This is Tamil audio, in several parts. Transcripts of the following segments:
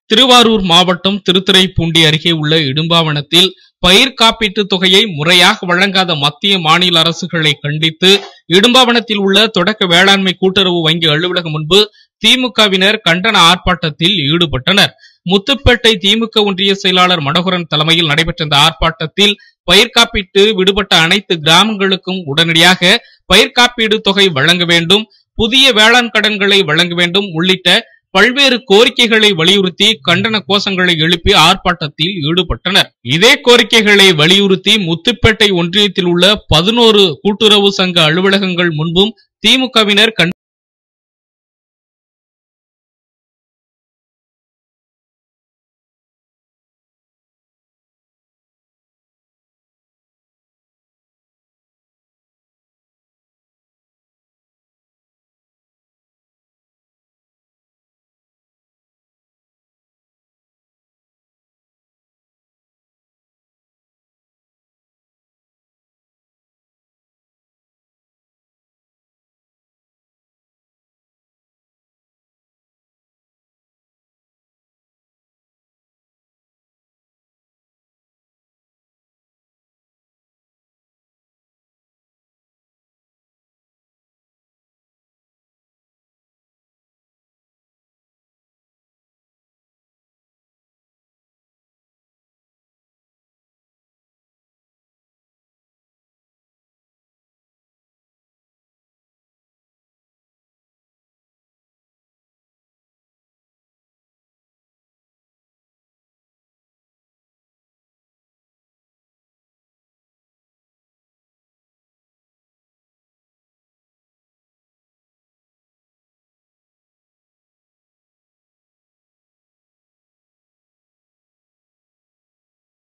திருவாரூர் மாவட்டம் திருத்துறைப்பூண்டி அருகே உள்ள இடும்பாவனத்தில் பயிர் காப்பீட்டுத் தொகையை முறையாக வழங்காத மத்திய மாநில அரசுகளை கண்டித்து இடும்பாவனத்தில் உள்ள தொடக்க வேளாண்மை கூட்டுறவு வங்கி அலுவலகம் முன்பு திமுகவினர் கண்டன ஆர்ப்பாட்டத்தில் ஈடுபட்டனர் முத்துப்பேட்டை திமுக ஒன்றிய செயலாளர் மனோகரன் தலைமையில் நடைபெற்ற இந்த ஆர்ப்பாட்டத்தில் பயிர் காப்பீட்டு விடுபட்ட அனைத்து கிராமங்களுக்கும் உடனடியாக பயிர் காப்பீடு தொகை வழங்க வேண்டும் புதிய வேளாண் கடன்களை வழங்க வேண்டும் உள்ளிட்ட பல்வேறு கோரிக்கைகளை வலியுறுத்தி கண்டன கோஷங்களை எழுப்பி ஆர்ப்பாட்டத்தில் ஈடுபட்டனர் இதே கோரிக்கைகளை வலியுறுத்தி முத்துப்பேட்டை ஒன்றியத்தில் உள்ள பதினோரு கூட்டுறவு சங்க அலுவலகங்கள் முன்பும் திமுகவினர் கண்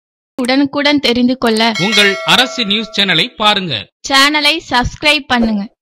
உடனுக்குடன் தெரிந்து கொள்ள உங்கள் அரசு நியூஸ் சேனலை பாருங்க சேனலை சப்ஸ்கிரைப் பண்ணுங்க